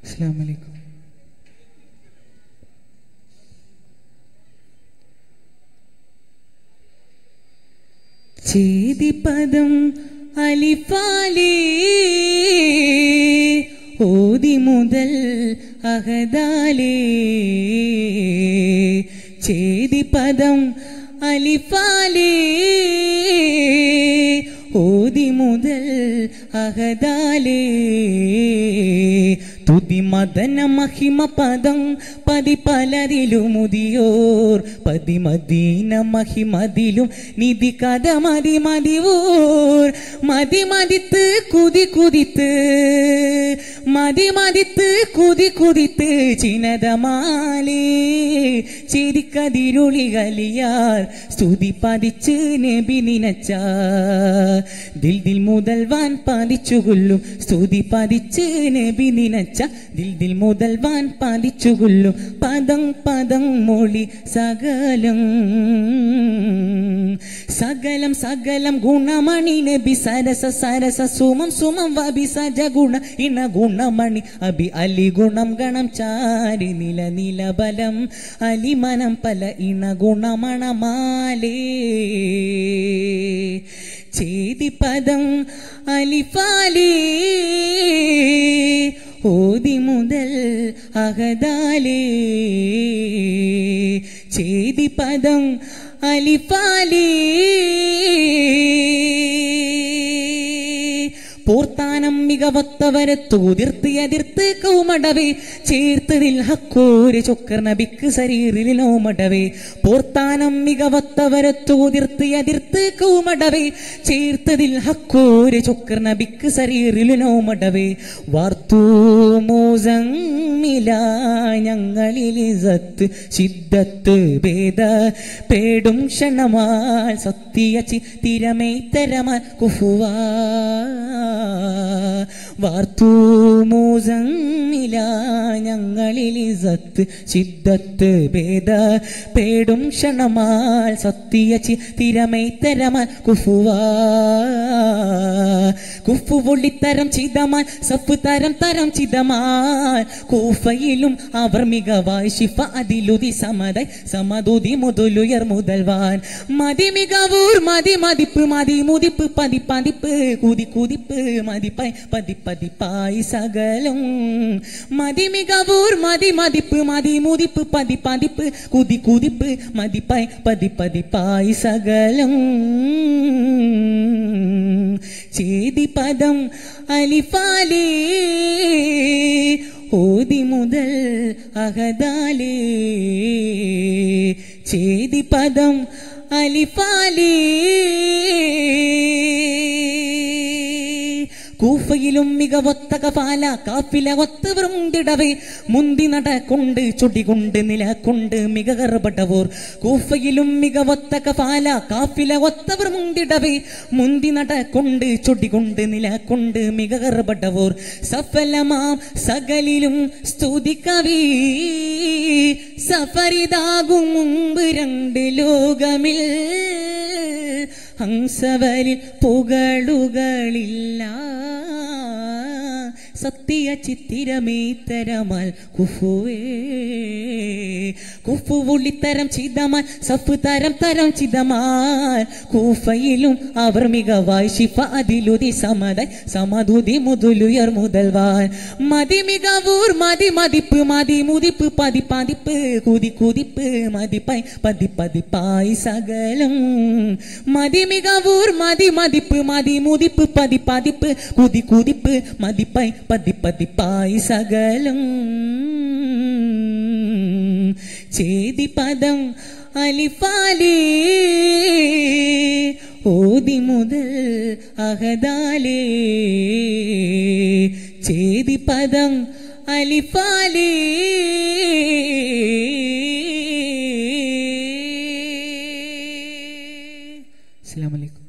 അസ്സാം വലൈക്കും ചേതിപദം അലിഫാലേ ഓതി മുതൽ അഹദാലേ ചേതിപദം അലിഫാലേ ഓതി മുതൽ അഹദാലേ തുതി മദന മഹിമ പദം പതി പലരിലുമുതിയോർ പതി മദീന മഹിമതിലും നിധി കഥ മതി മതിവോർ മതി മതിത്ത് കുതി കുതിത്ത് മതി മതിത്ത് കുതി കുതിത്ത് ചിനതമാലേ ചിരിക്കതിരുളി കലിയാർ സ്തുതി പതിച്ച് നബി നിനച്ച ദിൽ ദിൽ മുതൽ വാൻ പാതിച്ചു കൊല്ലും സ്തുതി പതിച്ച് നബി നിനച്ച ദിൽ ദിൽ മുതൽ വാൻ പാതിച്ചു കൊല്ലും പദം പദം മൊഴി സകലം സകലം സകലം ഗുണമണി നബി സരസ സരസ സുമം സുമം വബി സജ ഗുണ ഇണ ഗുണമണി അബി അലി ഗുണം ഗണം ചാരി നില നില ബലം അലിമനം പല ഇണ ഗുണമണമാലേ ചേതി പദം അലിഫാലേ ഓതി മുതൽ അഹദാലേ ചേതി പദം അലിഫാലേ പോർത്താനം മികവത്തവരെ തൂതിർത്ത് എതിർത്ത് കൗമടവേ ചേർത്തതിൽ ഹക്കോര് ചൊക്കർ നബിക്ക് ശരീരിലോ മടവേ പോർത്താനം മികവത്തവരെ തൂതിർത്ത് എതിർത്ത് കൗമടവേ ചേർത്തതിൽ ഹക്കോര് ചൊക്കർ നബിക്ക് ശരീരിലോ മടവേ വാർത്തു മോസങ്ങില ഞങ്ങളിൽ ഇസത്ത് ശിദ്ധത്ത് ഭേദ പേടും ക്ഷണമാൽ സത്യ ചിത്തിരമേ തരമാൽ കുഫുവാ വാർത്തു മൂസങ്ങില ഞങ്ങളിൽ ഇസത്ത് ശിദ്ധത്ത് ഭേദ പേടും ക്ഷണമാൽ സത്യ ചിത്തിരമേ തരമാൽ കുഫുവാ കുഫു പൊള്ളിത്തരം ചിതമാൽ സഫ് തരം തരം ചിതമാൽ കൂഫയിലും അവർ മികവായി ശിഫ അതിലുതി സമതായി സമതുതി മുതലുയർ മുതൽവാൻ മതി മികവൂർ മതി മതിപ്പ് മതി മുതിപ്പ് പതി പതിപ്പ് കുതി കുതിപ്പ് മതിപ്പായി പതി പതിപ്പായി സകലം മതി മികവൂർ മതി മതിപ്പ് മതി മുതിപ്പ് പതി പതിപ്പ് കുതി കുതിപ്പ് മതിപ്പായി പതി പതിപ്പായി സകലം ചേതി പദം അലിഫാലേ ഓതി മുതൽ അഹദാലേ ചേതി പദം അലിഫാലേ കൂഫയിലും മികവൊത്ത കപാല കാപ്പില ഒത്ത് വൃന്തിടവേ മുന്തി നടക്കൊണ്ട് ചൊടികൊണ്ട് നിലകൊണ്ട് മിക കറുപട്ടവോർ കൂഫയിലും മികവൊത്ത കപാല കാപ്പില ഒത്ത വൃന്തിടവേ മുന്തി നടക്കൊണ്ട് ചൊടികൊണ്ട് നിലകൊണ്ട് മിക കറുപട്ടവോർ സഫലമാം സകലിലും സ്തുതിക്കവീ സഫരിതാകും മുമ്പ് രണ്ട് ലോകമിൽ ഹംസവരിൽ പുകളുകളില്ല സത്യ ചിത്തിരമേത്തരമാൽ കുഫുവേ കുഫു ഉള്ളിത്തരം ചിതമാൽ സഫ് തരം തരം ചിതമാൽ കൂഫയിലും അവർ മികവായി ശിഫ അതിലുതി സമതായി സമതുതി മുതലുയർ മുതൽവാൻ മതി മികവൂർ മതി മതിപ്പ് മതി മുതിപ്പ് പതി പതിപ്പ് കുതി കുതിപ്പ് മതിപ്പായി പതി പതിപ്പായി സകലം മതി മികവൂർ മതി മതിപ്പ് മതി മുതിപ്പ് പതി പതിപ്പ് കുതി കുതിപ്പ് മതിപ്പായി പതി പതിപ്പായി സകലം ചേതി പദം അലിഫാലേ ഓതി മുതൽ അഹദാലേ ചേതി പദം അലിഫാലേ അസ്സലാമു അലൈക്കും